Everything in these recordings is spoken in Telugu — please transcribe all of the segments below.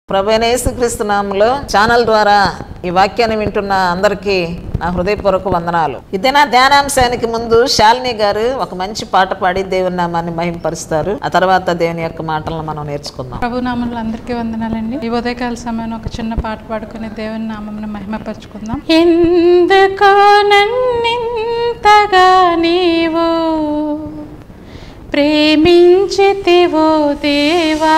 ప్రభనేసుక్రీస్తు నామంలో ఛానల్ ద్వారా ఈ వాక్యాన్ని వింటున్న అందరికీ నా హృదయపూర్వక వందనాలు ఇదేనా ధ్యానాంశానికి ముందు శాలిని గారు ఒక మంచి పాట పాడి దేవుని నామాన్ని మహింపరుస్తారు ఆ తర్వాత దేవుని యొక్క మాటలను మనం నేర్చుకుందాం ప్రభు నామంలో అందరికీ వందనాలండి ఈ ఉదయకాల సమయం ఒక చిన్న పాట పాడుకుని దేవుని నామం మహిమపరుచుకుందాం ఎందుకో నన్నింతగా నీవు ప్రేమించితివో దేవా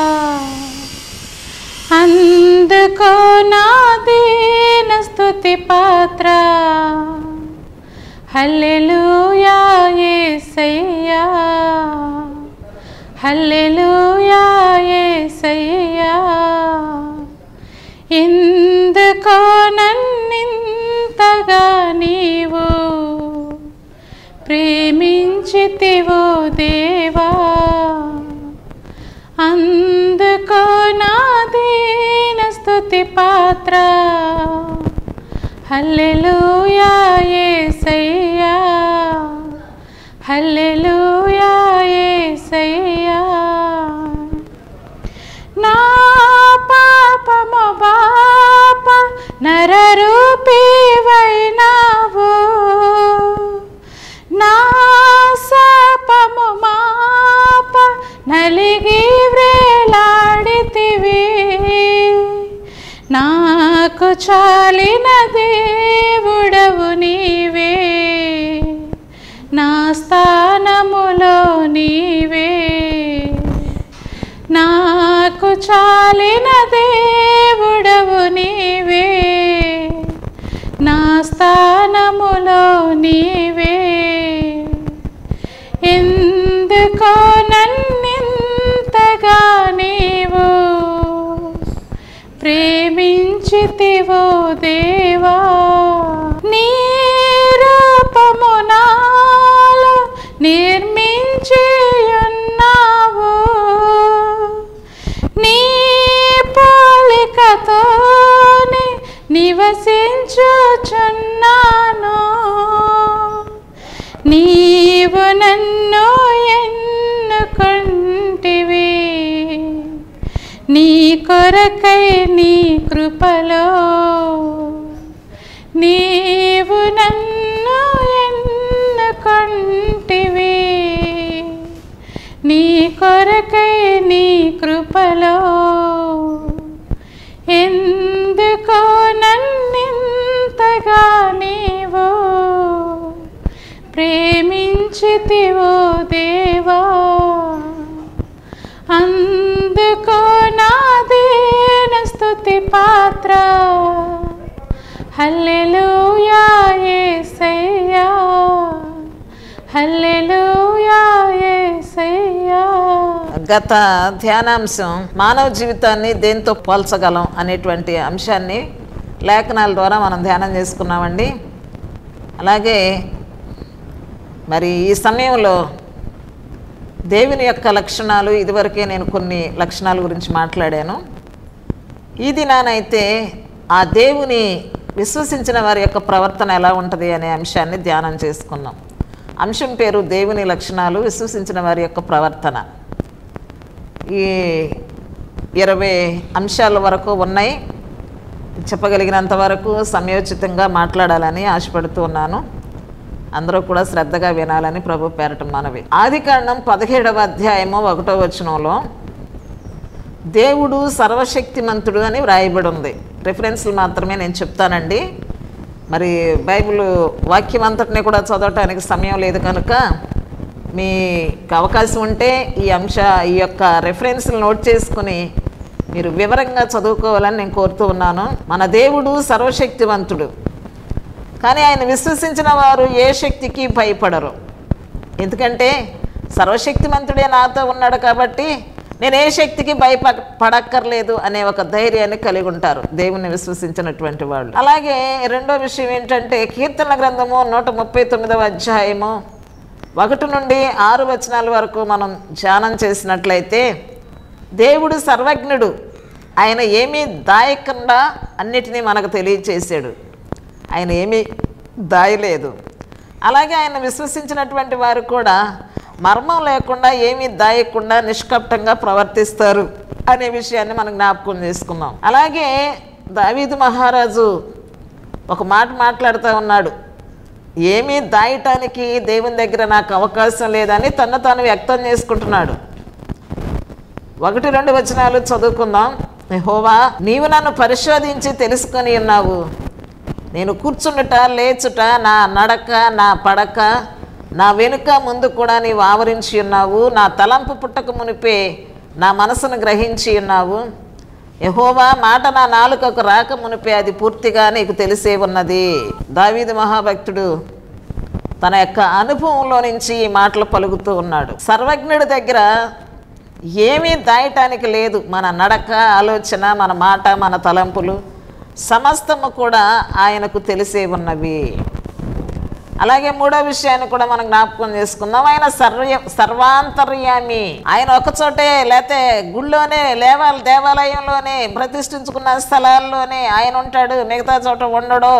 అందుకో నా దీన స్తుతి పాత్ర హల్లెలూయా యేసయ్యా హల్లెలూయా యేసయ్యా ఎందుకో నన్నింతగా నీవు ప్రేమించితివో దేవా అందుకో నా దీన స్తుతి పాత్ర హల్లెలూయా యేసయ్యా హల్లెలూయా యేసయ్యా నా పాపము బాప నరరూపివైనావు నా శాపము మాప నలిగి వ్రేలాడితివి నాకు చాలిన దేవుడవు నీవే నా స్థానములో నీవే నాకు చాలిన దేవుడవు నీవే నా స్థానములో నీవే ఎందుకో నన్నింతగా నీవు ప్రేమించితివో దేవా నీ రూపము నాలో నిర్మించి ఉన్నావు నీ పోలికతోనే నివసించుచున్నాను నీవు నన్ను ఎన్నుకుంటివి నీ కొరకై నీ కృపలో నీవు నన్ను ఎన్నుకుంటివి నీ కొరకై నీ కృపలో ఎందుకో నన్నింతగా నీవు ప్రేమించితివో దేవా అందుకో నా దీన స్తుతి పాత్ర హల్లెలూయా యేసయ్యా హల్లెలూయా యేసయ్యా గత ధ్యానాంశం మానవ జీవితాన్ని దేంతో పోల్చగలం అనేటువంటి అంశాన్ని లేఖనాల ద్వారా మనం ధ్యానం చేసుకున్నామండి అలాగే మరి ఈ సమయంలో దేవుని యొక్క లక్షణాలు ఇదివరకే నేను కొన్ని లక్షణాల గురించి మాట్లాడాను ఈ దినానైతే ఆ దేవుని విశ్వసించిన వారి యొక్క ప్రవర్తన ఎలా ఉంటుంది అనే అంశాన్ని ధ్యానం చేసుకున్నాం అంశం పేరు దేవుని లక్షణాలు విశ్వసించిన వారి యొక్క ప్రవర్తన ఈ ఇరవై అంశాల వరకు ఉన్నాయి చెప్పగలిగినంత వరకు సమయోచితంగా మాట్లాడాలని ఆశపడుతూ ఉన్నాను అందరూ కూడా శ్రద్ధగా వినాలని ప్రభు పేరట మనవి ఆది కాండం పదిహేడవ అధ్యాయము ఒకటో వచనంలో దేవుడు సర్వశక్తిమంతుడు అని వ్రాయబడి ఉంది రిఫరెన్స్లు మాత్రమే నేను చెప్తానండి మరి బైబిల్ వాక్యం అంతటిని కూడా చదవటానికి సమయం లేదు కనుక మీకు అవకాశం ఉంటే ఈ అంశ ఈ యొక్క రెఫరెన్స్లు నోట్ చేసుకుని మీరు వివరంగా చదువుకోవాలని నేను కోరుతూ ఉన్నాను మన దేవుడు సర్వశక్తివంతుడు కానీ ఆయన విశ్వసించిన వారు ఏ శక్తికి భయపడరు ఎందుకంటే సర్వశక్తిమంతుడే నాతో ఉన్నాడు కాబట్టి నేను ఏ శక్తికి భయప పడక్కర్లేదు అనే ఒక ధైర్యాన్ని కలిగి ఉంటారు దేవుని విశ్వసించినటువంటి వాళ్ళు అలాగే రెండో విషయం ఏంటంటే కీర్తన గ్రంథము నూట ముప్పై తొమ్మిదవ అధ్యాయము ఒకటి నుండి ఆరు వచనాల వరకు మనం ధ్యానం చేసినట్లయితే దేవుడు సర్వజ్ఞుడు ఆయన ఏమీ దాయకుండా అన్నిటినీ మనకు తెలియచేశాడు ఆయన ఏమీ దాయలేదు అలాగే ఆయన విశ్వసించినటువంటి వారు కూడా మర్మం లేకుండా ఏమీ దాయకుండా నిష్కప్టంగా ప్రవర్తిస్తారు అనే విషయాన్ని మనం జ్ఞాపకం చేసుకున్నాం అలాగే దావీదు మహారాజు ఒక మాట మాట్లాడుతూ ఉన్నాడు ఏమీ దాయటానికి దేవుని దగ్గర నాకు అవకాశం లేదని తను తాను వ్యక్తం చేసుకుంటున్నాడు ఒకటి రెండు వచనాలు చదువుకుందాం హోవా నీవు నన్ను పరిశోధించి తెలుసుకొని ఉన్నావు నేను కూర్చుండుట లేచుట నా నడక నా పడక నా వెనుక ముందు కూడా నీవు ఆవరించి ఉన్నావు నా తలంపు పుట్టక మునిపే నా మనసును గ్రహించి ఉన్నావు యహోవా మాట నా నాలుకకు రాక మునిపే అది పూర్తిగా నీకు తెలిసే ఉన్నది దావీదు మహాభక్తుడు తన యొక్క అనుభవంలో నుంచి ఈ మాటలు పలుకుతూ ఉన్నాడు సర్వజ్ఞుడి దగ్గర ఏమీ దాయటానికి లేదు మన నడక ఆలోచన మన మాట మన తలంపులు సమస్తము కూడా ఆయనకు తెలిసే ఉన్నవి అలాగే మూడో విషయాన్ని కూడా మనం జ్ఞాపకం చేసుకుందాం ఆయన సర్వ సర్వాంతర్యామి ఆయన ఒక చోటే లేతే గుళ్ళోనే లేవాల దేవాలయంలోనే ప్రతిష్ఠించుకున్న స్థలాల్లోనే ఆయన ఉంటాడు మిగతా చోట ఉండడు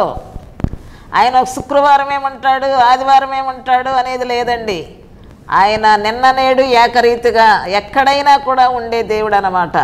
ఆయన శుక్రవారం ఏమంటాడు ఆదివారం ఏమంటాడు అనేది లేదండి ఆయన నిన్న నేడు ఏకరీతిగా ఎక్కడైనా కూడా ఉండే దేవుడు అనమాట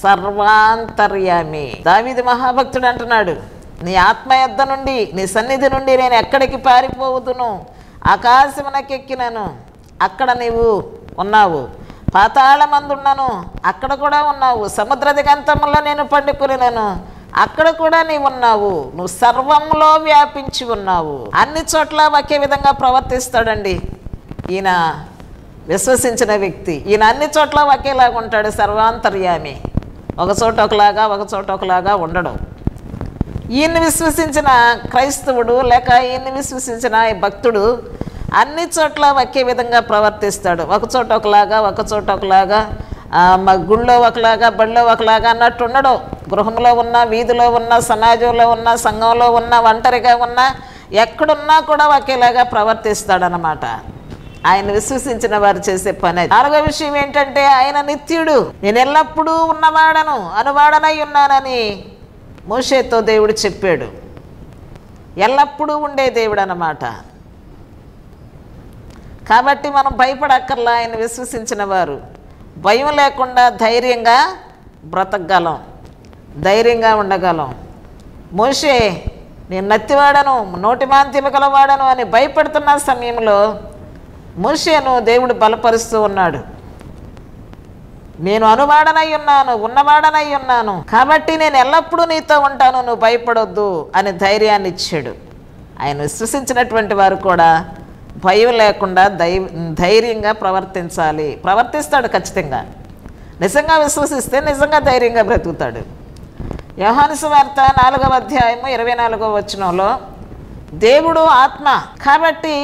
సర్వాంతర్యామి దావిది మహాభక్తుడు అంటున్నాడు నీ ఆత్మ యొద్ద నుండి నీ సన్నిధి నుండి నేను ఎక్కడికి పారిపోవుదును ఆకాశమునకెక్కినను అక్కడ నీవు ఉన్నావు పాతాళమందున్నాను అక్కడ కూడా ఉన్నావు సముద్ర దిగంతములో నేను పండుకునేను అక్కడ కూడా నీవు ఉన్నావు నువ్వు సర్వంలో వ్యాపించి ఉన్నావు అన్ని చోట్ల ఒకే విధంగా ప్రవర్తిస్తాడండి ఈయన విశ్వసించిన వ్యక్తి ఈయన అన్ని చోట్ల ఒకేలాగా ఉంటాడు సర్వాంతర్యామి ఒక చోట ఒకలాగా ఒక చోట ఒకలాగా ఉండడం ఈయన్ని విశ్వసించిన క్రైస్తవుడు లేక ఈయన్ని విశ్వసించిన ఈ భక్తుడు అన్ని చోట్ల ఒకే విధంగా ప్రవర్తిస్తాడు ఒక చోట ఒకలాగా ఒక చోట ఒకలాగా ఆ, మా గుళ్ళో ఒకలాగా బడిలో ఒకలాగా అన్నట్టు ఉండడు గృహంలో ఉన్న వీధిలో ఉన్న సమాజంలో ఉన్న సంఘంలో ఉన్న ఒంటరిగా ఉన్న ఎక్కడున్నా కూడా ఒకేలాగా ప్రవర్తిస్తాడనమాట ఆయన విశ్వసించిన వారు చేసే పని అది. నాలుగో విషయం ఏంటంటే ఆయన నిత్యుడు నేను ఎల్లప్పుడూ ఉన్నవాడను అనువాడనై ఉన్నానని మోషేతో దేవుడు చెప్పాడు ఎల్లప్పుడూ ఉండే దేవుడు అన్నమాట కాబట్టి మనం భయపడక్కర్లా ఆయన విశ్వసించిన వారు భయం లేకుండా ధైర్యంగా బ్రతకగలం ధైర్యంగా ఉండగలం మోషే నేను నత్తివాడను నోటి మాంత్యము గలవాడను అని భయపడుతున్న సమయంలో మోషేను దేవుడు బలపరుస్తూ ఉన్నాడు నేను అనువాడనై ఉన్నాను ఉన్నవాడనై ఉన్నాను కాబట్టి నేను ఎల్లప్పుడూ నీతో ఉంటాను నువ్వు భయపడొద్దు అని ధైర్యాన్ని ఇచ్చాడు ఆయన విశ్వసించినటువంటి వారు కూడా భయం లేకుండా ధై ధైర్యంగా ప్రవర్తించాలి ప్రవర్తిస్తాడు ఖచ్చితంగా నిజంగా విశ్వసిస్తే నిజంగా ధైర్యంగా బ్రతుకుతాడు యోహాను వార్త నాలుగవ అధ్యాయము ఇరవై నాలుగవ వచనంలో దేవుడు ఆత్మ కాబట్టి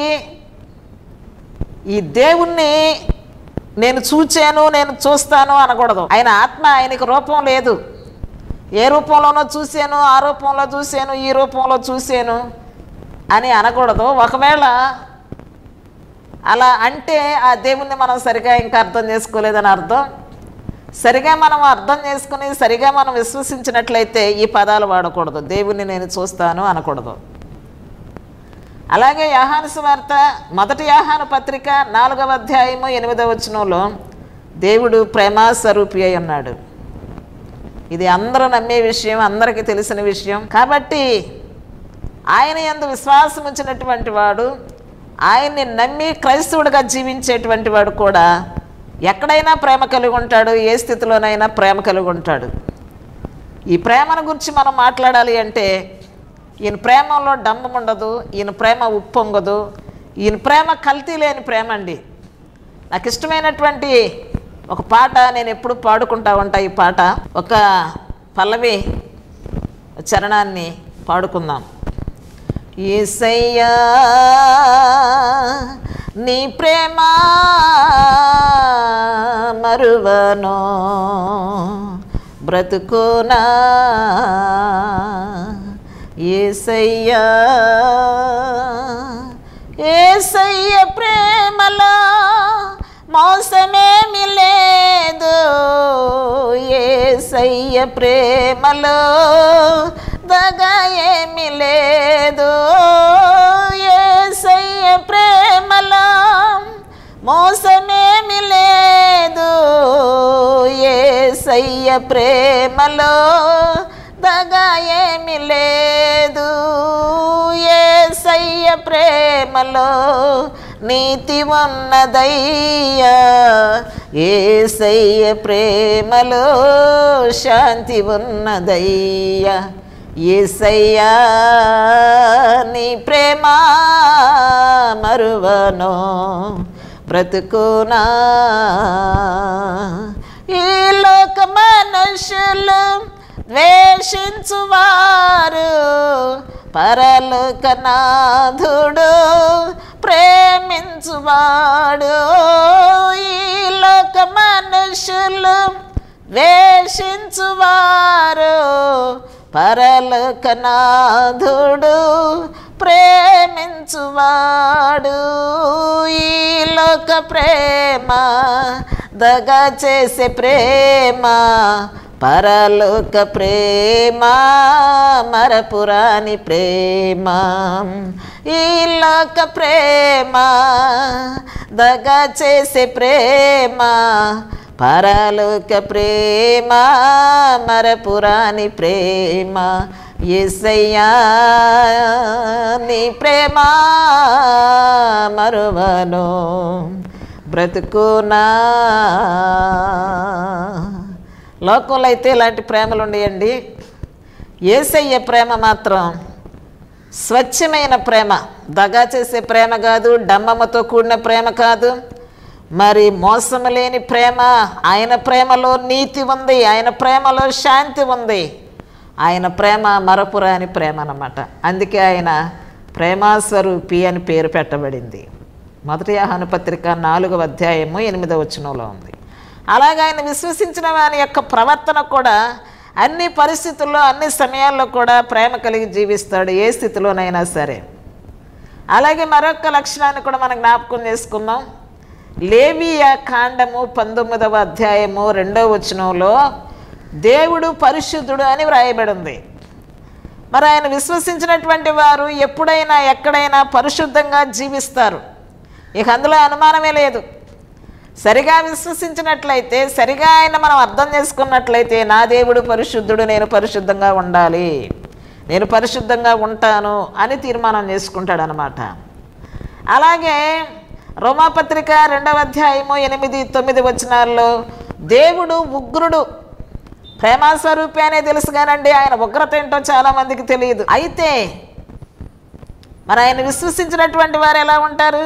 ఈ దేవుణ్ణి నేను చూచాను నేను చూస్తాను అనకూడదు ఆయన ఆత్మ ఆయనకి రూపం లేదు ఏ రూపంలోనో చూశాను ఆ రూపంలో చూశాను ఈ రూపంలో చూశాను అని అనకూడదు ఒకవేళ అలా అంటే ఆ దేవుణ్ణి మనం సరిగా ఇంకా అర్థం చేసుకోలేదని అర్థం సరిగా మనం అర్థం చేసుకుని సరిగా మనం విశ్వసించినట్లయితే ఈ పదాలు వాడకూడదు దేవుణ్ణి నేను చూస్తాను అనకూడదు అలాగే యాహాను సువార్త మొదటి యాహాను పత్రిక నాలుగవ అధ్యాయము ఎనిమిదవ వచనంలో దేవుడు ప్రేమ స్వరూపి అయి ఉన్నాడు ఇది అందరూ నమ్మే విషయం అందరికీ తెలిసిన విషయం కాబట్టి ఆయన ఎందు విశ్వాసం ఉంచినటువంటి వాడు ఆయన్ని నమ్మి క్రైస్తవుడిగా జీవించేటువంటి వాడు కూడా ఎక్కడైనా ప్రేమ కలిగి ఉంటాడు ఏ స్థితిలోనైనా ప్రేమ కలిగి ఉంటాడు ఈ ప్రేమను గురించి మనం మాట్లాడాలి అంటే ఈయన ప్రేమలో డంబం ఉండదు ఈయన ప్రేమ ఉప్పొంగదు ఈయన ప్రేమ కల్తీ లేని ప్రేమ అండి నాకు ఇష్టమైనటువంటి ఒక పాట నేను ఎప్పుడు పాడుకుంటా ఉంటా ఈ పాట ఒక పల్లవి చరణాన్ని పాడుకుందాం ఏసయ్యా నీ ప్రేమ మరువను బ్రతుకునా ఏసయ్యా ఏసయ్య ప్రేమలో మోసమేమి లేదు ఏసయ్య ప్రేమలో దగా ఏమి లేదు ఏసయ్య ప్రేమలో మోసమేమి లేదు ఏసయ్య ఏసయ్య ప్రేమలో దగా ఏమి లేదు ఏసయ్య ప్రేమలో నీతి ఉన్నదయ్యా ఏసయ్య ప్రేమలో శాంతి ఉన్నదయ్యా ఏసయ్యా నీ ప్రేమ మరువను బ్రతుకునా ఈ లోక మనుషులు ద్వేషించువారు పరలోకనాథుడు ప్రేమించువాడు ఈ లోక మనుషులు ద్వేషించువారు పరలోకనాథుడు ప్రేమించువాడు ఈ లోక ప్రేమ దగా చేసే ప్రేమ పరలోక ప్రేమ మరపురాని ప్రేమ ఈ లోక ప్రేమ దగా చేసే ప్రేమ పరలోక ప్రేమ మరపురాని ప్రేమ ఎసయ్యా నీ ప్రేమ మరువను బ్రతుకునా లోకంలో అయితే ఇలాంటి ప్రేమలు ఉండేయండి ఏసయ్య ప్రేమ మాత్రం స్వచ్ఛమైన ప్రేమ దగా చేసే ప్రేమ కాదు డమ్మమ్మతో కూడిన ప్రేమ కాదు మరి మోసము లేని ప్రేమ ఆయన ప్రేమలో నీతి ఉంది ఆయన ప్రేమలో శాంతి ఉంది ఆయన ప్రేమ మరపురాని ప్రేమ అన్నమాట అందుకే ఆయన ప్రేమాస్వరూపి అని పేరు పెట్టబడింది మొదటి ఆహ్వాన పత్రిక నాలుగవ అధ్యాయము ఎనిమిదవ వచనంలో ఉంది అలాగే ఆయన విశ్వసించిన వారి యొక్క ప్రవర్తన కూడా అన్ని పరిస్థితుల్లో అన్ని సమయాల్లో కూడా ప్రేమ కలిగి జీవిస్తాడు ఏ స్థితిలోనైనా సరే అలాగే మరొక లక్షణాన్ని కూడా మనం జ్ఞాపకం చేసుకుందాం లేవియా కాండము పంతొమ్మిదవ అధ్యాయము రెండవ వచనంలో దేవుడు పరిశుద్ధుడు అని వ్రాయబడి ఉంది మరి ఆయన విశ్వసించినటువంటి వారు ఎప్పుడైనా ఎక్కడైనా పరిశుద్ధంగా జీవిస్తారు ఇక అందులో అనుమానమే లేదు సరిగా విశ్వసించినట్లయితే సరిగా ఆయన మనం అర్థం చేసుకున్నట్లయితే నా దేవుడు పరిశుద్ధుడు నేను పరిశుద్ధంగా ఉండాలి నేను పరిశుద్ధంగా ఉంటాను అని తీర్మానం చేసుకుంటాడు అనమాట అలాగే రోమాపత్రిక రెండవ అధ్యాయము ఎనిమిది తొమ్మిది వచనాల్లో దేవుడు ఉగ్రుడు ప్రేమాస్వరూపి అనే తెలుసు కానండి ఆయన ఉగ్రత ఏంటో చాలామందికి తెలియదు అయితే మరి ఆయన విశ్వసించినటువంటి వారు ఎలా ఉంటారు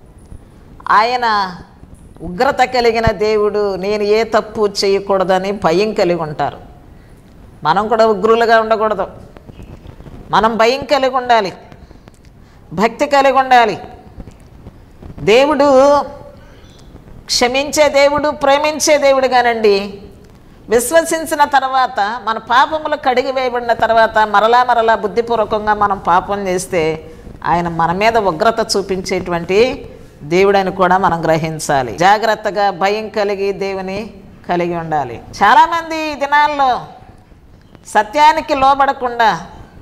ఆయన ఉగ్రత కలిగిన దేవుడు నేను ఏ తప్పు చేయకూడదని భయం కలిగి ఉంటారు మనం కూడా ఉగ్రులుగా ఉండకూడదు మనం భయం కలిగి ఉండాలి భక్తి కలిగి ఉండాలి దేవుడు క్షమించే దేవుడు ప్రేమించే దేవుడు కానండి విశ్వసించిన తర్వాత మన పాపములు కడిగి వేయబడిన తర్వాత మరలా మరలా బుద్ధిపూర్వకంగా మనం పాపం చేస్తే ఆయన మన మీద ఉగ్రత చూపించేటువంటి దేవుడని కూడా మనం గ్రహించాలి జాగ్రత్తగా భయం కలిగి దేవుని కలిగి ఉండాలి చాలామంది ఈ దినాల్లో సత్యానికి లోబడకుండా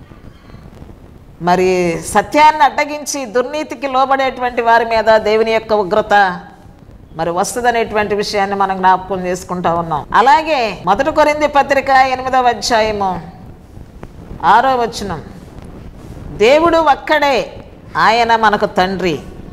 మరి సత్యాన్ని అడ్డగించి దుర్నీతికి లోబడేటువంటి వారి మీద దేవుని యొక్క ఉగ్రత మరి వస్తుందనేటువంటి విషయాన్ని మనం జ్ఞాపకం చేసుకుంటా ఉన్నాం అలాగే మొదటి కొరింది పత్రిక ఎనిమిదవ అధ్యాయము ఆరో వచనం దేవుడు ఒక్కడే ఆయన మనకు తండ్రి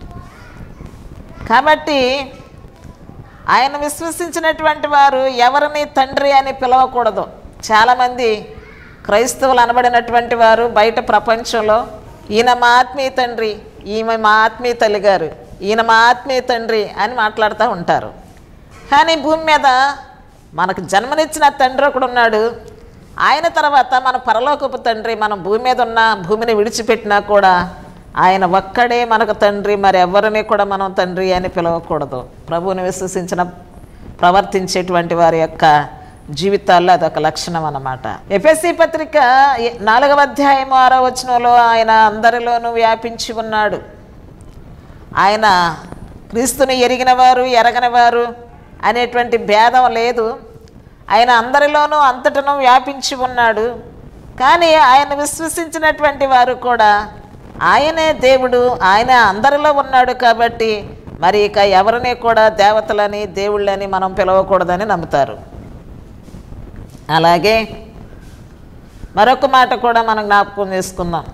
కాబట్టి ఆయన విశ్వసించినటువంటి వారు ఎవరిని తండ్రి అని పిలవకూడదు చాలామంది క్రైస్తవులు అనబడినటువంటి వారు బయట ప్రపంచంలో ఈయన మా ఆత్మీయ తండ్రి ఈమె మా ఆత్మీయ తల్లి గారు ఈయన మా ఆత్మీయ తండ్రి అని మాట్లాడుతూ ఉంటారు కానీ భూమి మీద మనకు జన్మనిచ్చిన తండ్రి ఒకడు ఉన్నాడు ఆయన తర్వాత మన పరలోకపు తండ్రి మనం భూమి మీద ఉన్న భూమిని విడిచిపెట్టినా కూడా ఆయన ఒక్కడే మనకు తండ్రి మరి ఎవరిని కూడా మనం తండ్రి అని పిలవకూడదు ప్రభువుని విశ్వసించిన ప్రవర్తించేటువంటి వారి యొక్క జీవితాల్లో అదొక లక్షణం అన్నమాట ఎఫ్ఎస్సి పత్రిక ఎ- నాలుగవ అధ్యాయం ఆరో వచనంలో ఆయన అందరిలోనూ వ్యాపించి ఉన్నాడు ఆయన క్రీస్తుని ఎరిగిన వారు ఎరగని వారు అనేటువంటి భేదం లేదు ఆయన అందరిలోనూ అంతటను వ్యాపించి ఉన్నాడు కానీ ఆయన విశ్వసించినటువంటి వారు కూడా ఆయనే దేవుడు ఆయన అందరిలో ఉన్నాడు కాబట్టి మరి ఇక ఎవరిని కూడా దేవతలని దేవుళ్ళని మనం పిలవకూడదని నమ్ముతారు అలాగే మరొక మాట కూడా మనం జ్ఞాపకం చేసుకుందాం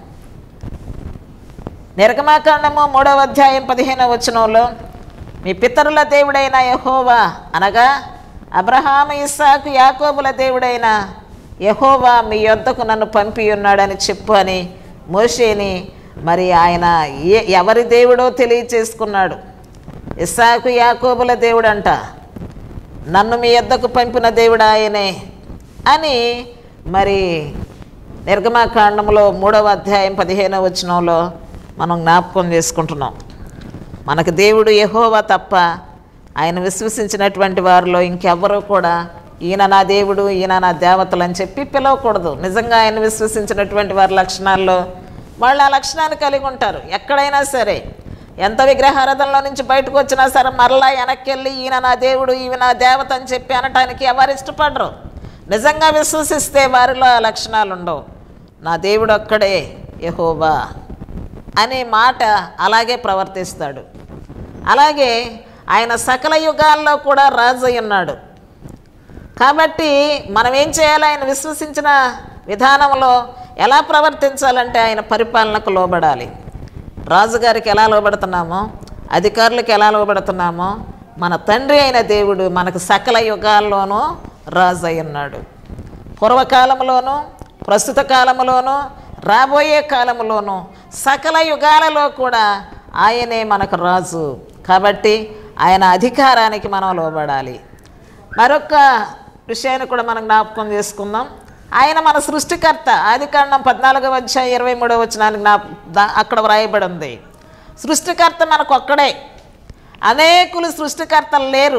నిర్గమాకాండము మూడవ అధ్యాయం పదిహేనవ వచనంలో మీ పితరుల దేవుడైన యహోవా అనగా అబ్రహాము ఇస్సాకు యాకోబుల దేవుడైన యహోవా మీ యొద్దకు నన్ను పంపి ఉన్నాడని చెప్పు అని మోషేని మరి ఆయన ఏ ఎవరి దేవుడో తెలియచేసుకున్నాడు ఇస్సాకు యాకోబుల దేవుడంట నన్ను మీ యొద్దకు పంపిన దేవుడు ఆయనే అని మరి నిర్గమాకాండంలో మూడవ అధ్యాయం పదిహేనవ వచనంలో మనం జ్ఞాపకం చేసుకుంటున్నాం మనకు దేవుడు యెహోవా తప్ప ఆయన విశ్వసించినటువంటి వారిలో ఇంకెవ్వరూ కూడా ఈయన నా దేవుడు ఈయన నా దేవతలు అని చెప్పి పిలవకూడదు నిజంగా ఆయన విశ్వసించినటువంటి వారి లక్షణాల్లో వాళ్ళు ఆ లక్షణాన్ని కలిగి ఉంటారు ఎక్కడైనా సరే ఎంత విగ్రహారాధనలో నుంచి బయటకు వచ్చినా సరే మరలా వెనక్కి వెళ్ళి ఈయన నా దేవుడు ఈయన నా దేవత అని చెప్పి అనటానికి ఎవరు ఇష్టపడరు నిజంగా విశ్వసిస్తే వారిలో ఆ లక్షణాలు ఉండవు నా దేవుడు ఒక్కడే యహోవా అనే మాట అలాగే ప్రవర్తిస్తాడు అలాగే ఆయన సకల యుగాల్లో కూడా రాజు అయి ఉన్నాడు కాబట్టి మనం ఏం చేయాలి ఆయన విశ్వసించిన విధానంలో ఎలా ప్రవర్తించాలంటే ఆయన పరిపాలనకు లోబడాలి రాజుగారికి ఎలా లోబడుతున్నామో అధికారులకు ఎలా లోబడుతున్నామో మన తండ్రి అయిన దేవుడు మనకు సకల యుగాల్లోనూ రాజు అయి ఉన్నాడు పూర్వకాలంలోనూ ప్రస్తుత కాలంలోనూ రాబోయే కాలంలోనూ సకల యుగాలలో కూడా ఆయనే మనకు రాజు కాబట్టి ఆయన అధికారానికి మనం లోబడాలి మరొక విషయాన్ని కూడా మనం జ్ఞాపకం చేసుకుందాం ఆయన మన సృష్టికర్త ఆది కాండం పద్నాలుగవ అధ్యాయం ఇరవై మూడవ వచ్చినానికి జ్ఞాప దా- అక్కడ వ్రాయబడి ఉంది సృష్టికర్త మనకు ఒక్కడే అనేకులు సృష్టికర్తలు లేరు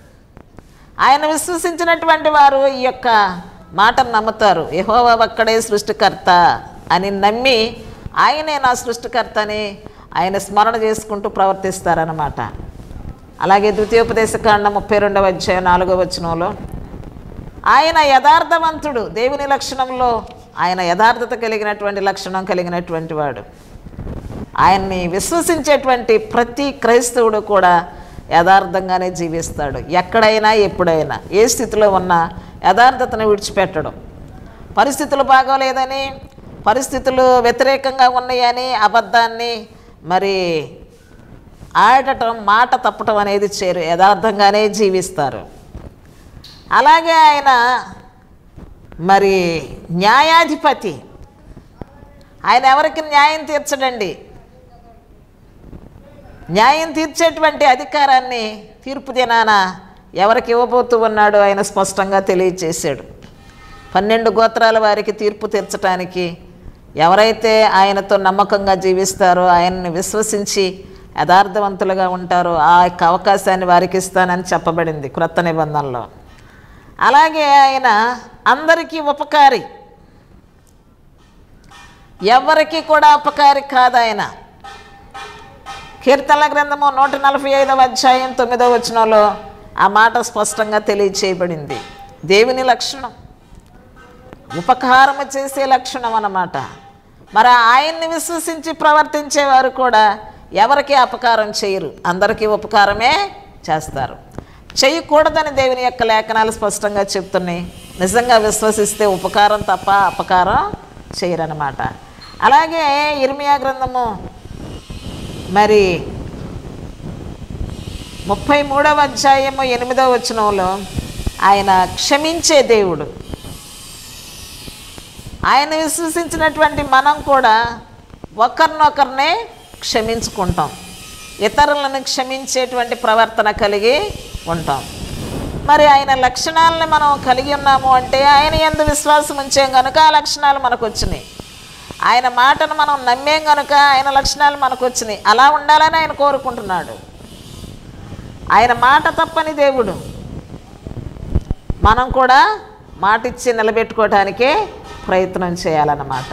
ఆయన విశ్వసించినటువంటి వారు ఈ యొక్క మాటను నమ్ముతారు యెహోవా ఒక్కడే సృష్టికర్త అని నమ్మి ఆయనే నా సృష్టికర్త అని ఆయన స్మరణ చేసుకుంటూ ప్రవర్తిస్తారన్నమాట అలాగే ద్వితీయోపదేశకాండ ముప్పై రెండవ అధ్యాయం నాలుగవ వచనంలో ఆయన యథార్థవంతుడు దేవుని లక్షణంలో ఆయన యథార్థత కలిగినటువంటి లక్షణం కలిగినటువంటి వాడు ఆయన్ని విశ్వసించేటువంటి ప్రతి క్రైస్తవుడు కూడా యథార్థంగానే జీవిస్తాడు ఎక్కడైనా ఎప్పుడైనా ఏ స్థితిలో ఉన్నా యథార్థతను విడిచిపెట్టడం పరిస్థితులు బాగోలేదని పరిస్థితులు వ్యతిరేకంగా ఉన్నాయని అబద్ధాన్ని మరి ఆడటం మాట తప్పటం అనేది చేరు యథార్థంగానే జీవిస్తారు అలాగే ఆయన మరి న్యాయాధిపతి ఆయన ఎవరికి న్యాయం తీర్చడండి న్యాయం తీర్చేటువంటి అధికారాన్ని తీర్పు దినాన ఎవరికి ఇవ్వబోతూ ఉన్నాడో ఆయన స్పష్టంగా తెలియచేశాడు పన్నెండు గోత్రాల వారికి తీర్పు తీర్చడానికి ఎవరైతే ఆయనతో నమ్మకంగా జీవిస్తారో ఆయన్ని విశ్వసించి యథార్థవంతులుగా ఉంటారో ఆ యొక్క అవకాశాన్ని వారికి ఇస్తానని చెప్పబడింది క్రొత్త నిబంధనలో అలాగే ఆయన అందరికీ ఉపకారి ఎవరికి కూడా ఉపకారి కాదు ఆయన కీర్తనల గ్రంథము నూట నలభై ఐదవ అధ్యాయం తొమ్మిదవ వచనంలో ఆ మాట స్పష్టంగా తెలియచేయబడింది దేవుని లక్షణం ఉపకారము చేసే లక్షణం అన్నమాట మరి ఆయన్ని విశ్వసించి ప్రవర్తించేవారు కూడా ఎవరికి అపకారం చేయరు అందరికీ ఉపకారమే చేస్తారు చేయకూడదని దేవుని యొక్క లేఖనాలు స్పష్టంగా చెప్తున్నాయి నిజంగా విశ్వసిస్తే ఉపకారం తప్ప అపకారం చేయరన్నమాట అలాగే ఇర్మియా గ్రంథము మరి ముప్పై మూడవ అధ్యాయము ఎనిమిదవ వచనంలో ఆయన క్షమించే దేవుడు ఆయన విశ్వసించినటువంటి మనం కూడా ఒకరినొకరినే క్షమించుకుంటాం ఇతరులను క్షమించేటువంటి ప్రవర్తన కలిగి ఉంటాం మరి ఆయన లక్షణాలను మనం కలిగి ఉన్నాము అంటే ఆయన ఎందు విశ్వాసం ఉంచాం కనుక ఆ లక్షణాలు మనకు వచ్చినాయి ఆయన మాటను మనం నమ్మేం కనుక ఆయన లక్షణాలు మనకు వచ్చినాయి అలా ఉండాలని ఆయన కోరుకుంటున్నాడు ఆయన మాట తప్పని దేవుడు మనం కూడా మాట ఇచ్చి నిలబెట్టుకోవటానికే ప్రయత్నం చేయాలన్నమాట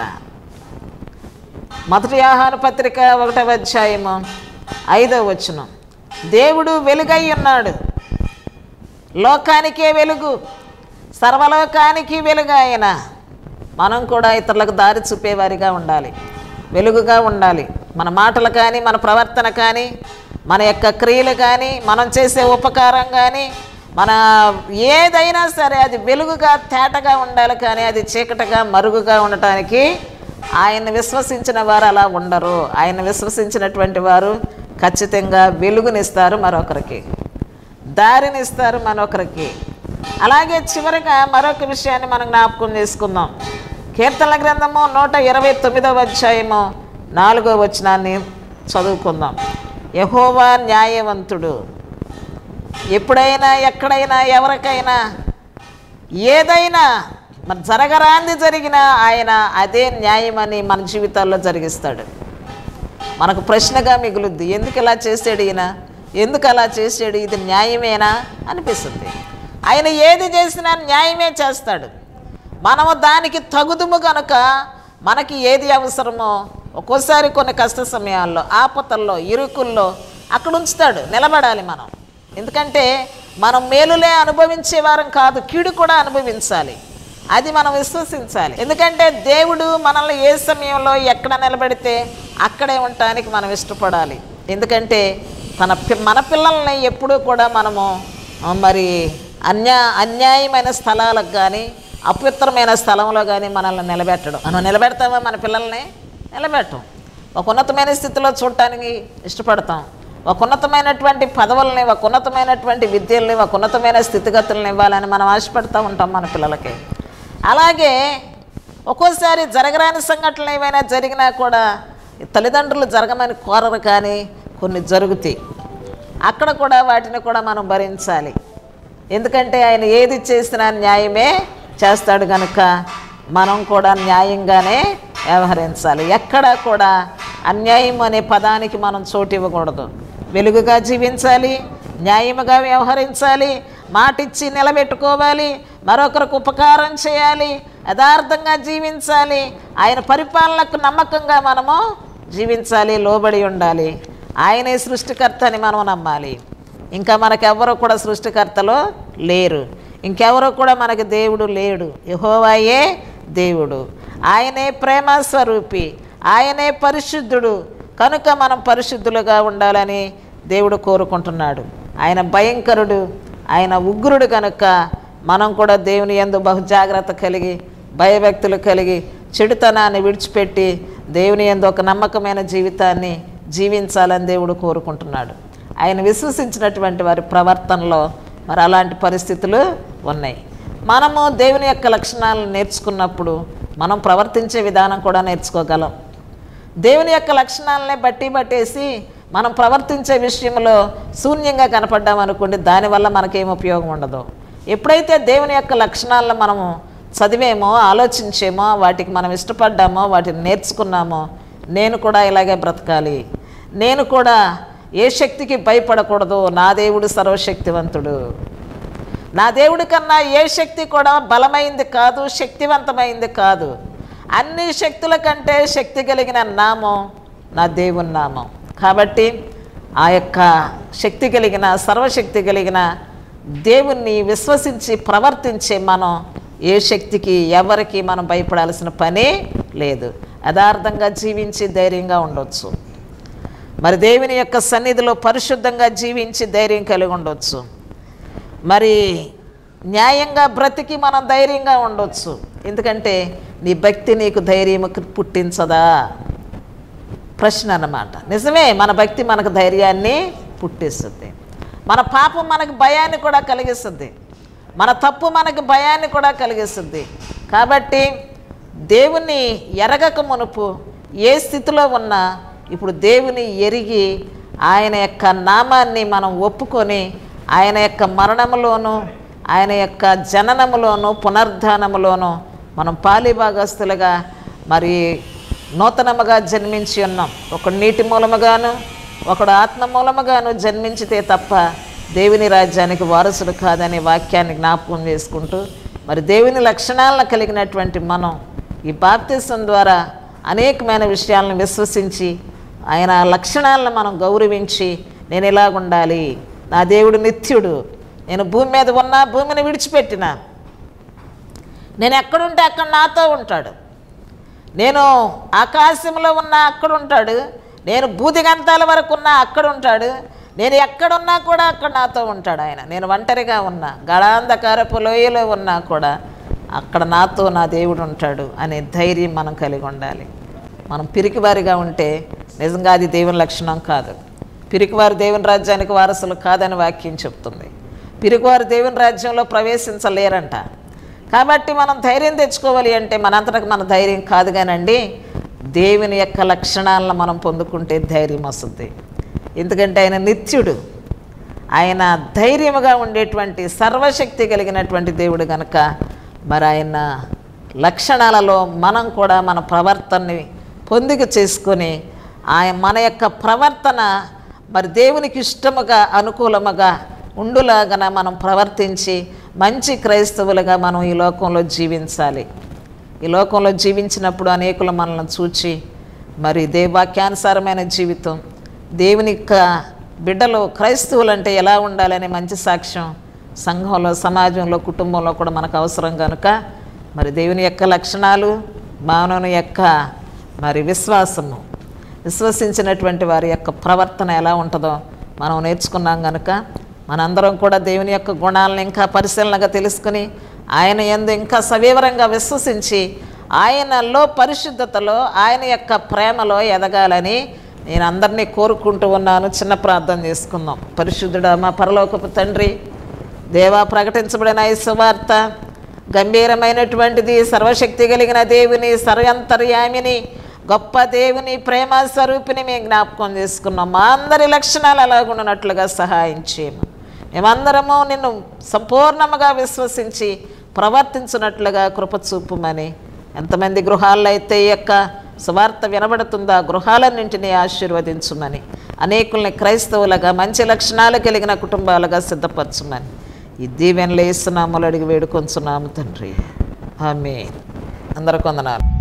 మొదటి ఆహార పత్రిక ఒకటవ అధ్యాయము ఐదవ వచనం దేవుడు వెలుగై ఉన్నాడు లోకానికే వెలుగు సర్వలోకానికి వెలుగు ఆయన మనం కూడా ఇతరులకు దారి చూపేవారిగా ఉండాలి వెలుగుగా ఉండాలి మన మాటలు కానీ మన ప్రవర్తన కానీ మన యొక్క క్రియలు కానీ మనం చేసే ఉపకారం కానీ మన ఏదైనా సరే అది వెలుగుగా తేటగా ఉండాలి కానీ అది చీకటిగా మరుగుగా ఉండటానికి ఆయన విశ్వసించిన వారు అలా ఉండరు ఆయన విశ్వసించినటువంటి వారు ఖచ్చితంగా వెలుగునిస్తారు మరొకరికి దారినిస్తారు మరొకరికి అలాగే చివరిగా మరొక విషయాన్ని మనం జ్ఞాపకం చేసుకుందాం కీర్తనల గ్రంథము నూట ఇరవై తొమ్మిదవ అధ్యాయము నాలుగో వచనాన్ని చదువుకుందాం యహోవా న్యాయవంతుడు ఎప్పుడైనా ఎక్కడైనా ఎవరికైనా ఏదైనా మన జరగరాంది జరిగినా ఆయన అదే న్యాయమని మన జీవితాల్లో జరిగిస్తాడు మనకు ప్రశ్నగా మిగులుద్ది ఎందుకు ఇలా చేసాడు ఈయన ఎందుకు అలా చేసాడు ఇది న్యాయమేనా అనిపిస్తుంది ఆయన ఏది చేసినా న్యాయమే చేస్తాడు మనము దానికి తగుదుము కనుక మనకి ఏది అవసరమో ఒక్కోసారి కొన్ని కష్ట సమయాల్లో ఆపతల్లో ఇరుకుల్లో అక్కడ ఉంచుతాడు నిలబడాలి మనం ఎందుకంటే మనం మేలులే అనుభవించే వారం కాదు కీడు కూడా అనుభవించాలి అది మనం విశ్వసించాలి ఎందుకంటే దేవుడు మనల్ని ఏ సమయంలో ఎక్కడ నిలబెడితే అక్కడే ఉండటానికి మనం ఇష్టపడాలి ఎందుకంటే తన పి మన పిల్లల్ని ఎప్పుడూ కూడా మనము ఆ, మరి అన్యా అన్యాయమైన స్థలాలకు కానీ అపవిత్రమైన స్థలంలో కానీ మనల్ని నిలబెట్టడం మనం నిలబెడతామా మన పిల్లల్ని నిలబెట్టం ఒక ఉన్నతమైన స్థితిలో చూడటానికి ఇష్టపడతాం ఒక ఉన్నతమైనటువంటి పదవుల్ని ఒక ఉన్నతమైనటువంటి విద్యల్ని ఒక ఉన్నతమైన స్థితిగతులను ఇవ్వాలని మనం ఆశపడుతూ ఉంటాం మన పిల్లలకి అలాగే ఒక్కోసారి జరగరాని సంఘటనలు ఏమైనా జరిగినా కూడా తల్లిదండ్రులు జరగమని కోరరు కానీ కొన్ని జరుగుతాయి అక్కడ కూడా వాటిని కూడా మనం భరించాలి ఎందుకంటే ఆయన ఏది చేసినా న్యాయమే చేస్తాడు కనుక మనం కూడా న్యాయంగానే వ్యవహరించాలి ఎక్కడ కూడా అన్యాయం అనే పదానికి మనం చోటు ఇవ్వకూడదు వెలుగుగా జీవించాలి న్యాయముగా వ్యవహరించాలి మాటిచ్చి నిలబెట్టుకోవాలి మరొకరికి ఉపకారం చేయాలి యథార్థంగా జీవించాలి ఆయన పరిపాలనకు నమ్మకంగా మనము జీవించాలి లోబడి ఉండాలి ఆయనే సృష్టికర్త అని మనం నమ్మాలి ఇంకా మనకెవ్వరూ కూడా సృష్టికర్తలో లేరు ఇంకెవరూ కూడా మనకి దేవుడు లేడు యహోవాయే దేవుడు ఆయనే ప్రేమ స్వరూపి ఆయనే పరిశుద్ధుడు కనుక మనం పరిశుద్ధులుగా ఉండాలని దేవుడు కోరుకుంటున్నాడు ఆయన భయంకరుడు ఆయన ఉగ్రుడు కనుక మనం కూడా దేవుని యందు బహు జాగ్రత్త కలిగి భయభక్తులు కలిగి చెడుతనాన్ని విడిచిపెట్టి దేవుని యందు ఒక నమ్మకమైన జీవితాన్ని జీవించాలని దేవుడు కోరుకుంటున్నాడు ఆయన విశ్వసించినటువంటి వారి ప్రవర్తనలో మరి అలాంటి పరిస్థితులు ఉన్నాయి మనము దేవుని యొక్క లక్షణాలను నేర్చుకున్నప్పుడు మనం ప్రవర్తించే విధానం కూడా నేర్చుకోగలం దేవుని యొక్క లక్షణాలనే బట్టి పట్టేసి మనం ప్రవర్తించే విషయంలో శూన్యంగా కనపడ్డామనుకోండి దానివల్ల మనకేం ఉపయోగం ఉండదు ఎప్పుడైతే దేవుని యొక్క లక్షణాలను మనము చదివేమో ఆలోచించేమో వాటికి మనం ఇష్టపడ్డామో వాటిని నేర్చుకున్నామో నేను కూడా ఇలాగే బ్రతకాలి నేను కూడా ఏ శక్తికి భయపడకూడదు నా దేవుడు సర్వశక్తివంతుడు నా దేవుడి కన్నా ఏ శక్తి కూడా బలమైంది కాదు శక్తివంతమైంది కాదు అన్ని శక్తుల కంటే శక్తి కలిగిన నామం నా దేవుని నామం కాబట్టి ఆ యొక్క శక్తి కలిగిన సర్వశక్తి కలిగిన దేవుణ్ణి విశ్వసించి ప్రవర్తించే మనం ఏ శక్తికి ఎవరికి మనం భయపడాల్సిన పనే లేదు యథార్థంగా జీవించి ధైర్యంగా ఉండొచ్చు మరి దేవుని యొక్క సన్నిధిలో పరిశుద్ధంగా జీవించి ధైర్యం కలిగి ఉండొచ్చు మరి న్యాయంగా బ్రతికి మనం ధైర్యంగా ఉండొచ్చు ఎందుకంటే నీ భక్తి నీకు ధైర్యం పుట్టించదా ప్రశ్న అన్నమాట నిజమే మన భక్తి మనకు ధైర్యాన్ని పుట్టిస్తుంది మన పాపం మనకు భయాన్ని కూడా కలిగిస్తుంది మన తప్పు మనకు భయాన్ని కూడా కలిగిస్తుంది కాబట్టి దేవుని ఎరగక మునుపు ఏ స్థితిలో ఉన్నా ఇప్పుడు దేవుని ఎరిగి ఆయన యొక్క నామాన్ని మనం ఒప్పుకొని ఆయన యొక్క మరణములోను ఆయన యొక్క జననములోను పునర్ధానములోను మనం పాలిభాగస్తులుగా మరి నూతనముగా జన్మించి ఉన్నాం ఒకడు నీటి మూలముగాను ఒకడు ఆత్మ మూలముగాను జన్మించితే తప్ప దేవుని రాజ్యానికి వారసుడు కాదనే వాక్యాన్ని జ్ఞాపకం చేసుకుంటూ మరి దేవుని లక్షణాలను కలిగినటువంటి మనం ఈ బాప్తిసం ద్వారా అనేకమైన విషయాలను విశ్వసించి ఆయన లక్షణాలను మనం గౌరవించి నేను ఇలాగుండాలి నా దేవుడు నిత్యుడు నేను భూమి మీద ఉన్నా భూమిని విడిచిపెట్టిన నేను ఎక్కడుంటే అక్కడ నాతో ఉంటాడు నేను ఆకాశంలో ఉన్న అక్కడ ఉంటాడు నేను బూదిగంతాల వరకు ఉన్న అక్కడ ఉంటాడు నేను ఎక్కడున్నా కూడా అక్కడ నాతో ఉంటాడు ఆయన నేను ఒంటరిగా ఉన్నా గళాంధకారపు లోయలో ఉన్నా కూడా అక్కడ నాతో నా దేవుడు ఉంటాడు అనే ధైర్యం మనం కలిగి ఉండాలి మనం పిరికివారిగా ఉంటే నిజంగా అది దేవుని లక్షణం కాదు పిరికివారు దేవుని రాజ్యానికి వారసులు కాదని వాక్యం చెప్తుంది పిరికివారు దేవుని రాజ్యంలో ప్రవేశించలేరంట కాబట్టి మనం ధైర్యం తెచ్చుకోవాలి అంటే మనంతటకు మన ధైర్యం కాదు కానండి దేవుని యొక్క లక్షణాలను మనం పొందుకుంటే ధైర్యం వస్తుంది ఎందుకంటే ఆయన నిత్యుడు ఆయన ధైర్యముగా ఉండేటువంటి సర్వశక్తి కలిగినటువంటి దేవుడు కనుక మరి ఆయన లక్షణాలలో మనం కూడా మన ప్రవర్తనని పొందిక చేసుకొని ఆయన మన యొక్క ప్రవర్తన మరి దేవునికి ఇష్టముగా అనుకూలముగా ఉండులాగన మనం ప్రవర్తించి మంచి క్రైస్తవులుగా మనం ఈ లోకంలో జీవించాలి ఈ లోకంలో జీవించినప్పుడు అనేకులు మనల్ని చూచి మరి దేవాక్యానుసారమైన జీవితం దేవుని యొక్క బిడ్డలు క్రైస్తవులు అంటే ఎలా ఉండాలనే మంచి సాక్ష్యం సంఘంలో సమాజంలో కుటుంబంలో కూడా మనకు అవసరం కనుక మరి దేవుని యొక్క లక్షణాలు మానవుని యొక్క మరి విశ్వాసము విశ్వసించినటువంటి వారి యొక్క ప్రవర్తన ఎలా ఉంటుందో మనం నేర్చుకున్నాం కనుక మనందరం కూడా దేవుని యొక్క గుణాలను ఇంకా పరిశీలనగా తెలుసుకుని ఆయన ఎందు ఇంకా సవివరంగా విశ్వసించి ఆయనలో పరిశుద్ధతలో ఆయన యొక్క ప్రేమలో ఎదగాలని నేను అందరినీ కోరుకుంటూ ఉన్నాను చిన్న ప్రార్థన చేసుకుందాం పరిశుద్ధుడా మా పరలోకపు తండ్రి దేవా ప్రకటించబడిన ఈ సువార్త గంభీరమైనటువంటిది సర్వశక్తి కలిగిన దేవుని సర్వంతర్యామిని గొప్ప దేవుని ప్రేమ స్వరూపిని మేము జ్ఞాపకం చేసుకున్నాం మా అందరి లక్షణాలు అలాగుండునట్లుగా సహాయం చేయము మేమందరము నిన్ను సంపూర్ణముగా విశ్వసించి ప్రవర్తించున్నట్లుగా కృప చూపుమని ఎంతమంది గృహాల్లో అయితే ఈ యొక్క సువార్త వినబడుతుందో ఆ గృహాలన్నింటినీ ఆశీర్వదించుమని అనేకుల్ని క్రైస్తవులుగా మంచి లక్షణాలు కలిగిన కుటుంబాలుగా సిద్ధపరచుమని ఈ దీవెనలు వేస్తున్నాములు అడిగి వేడుకొంచున్నాము తండ్రి ఆమె అందరికి వందనాలు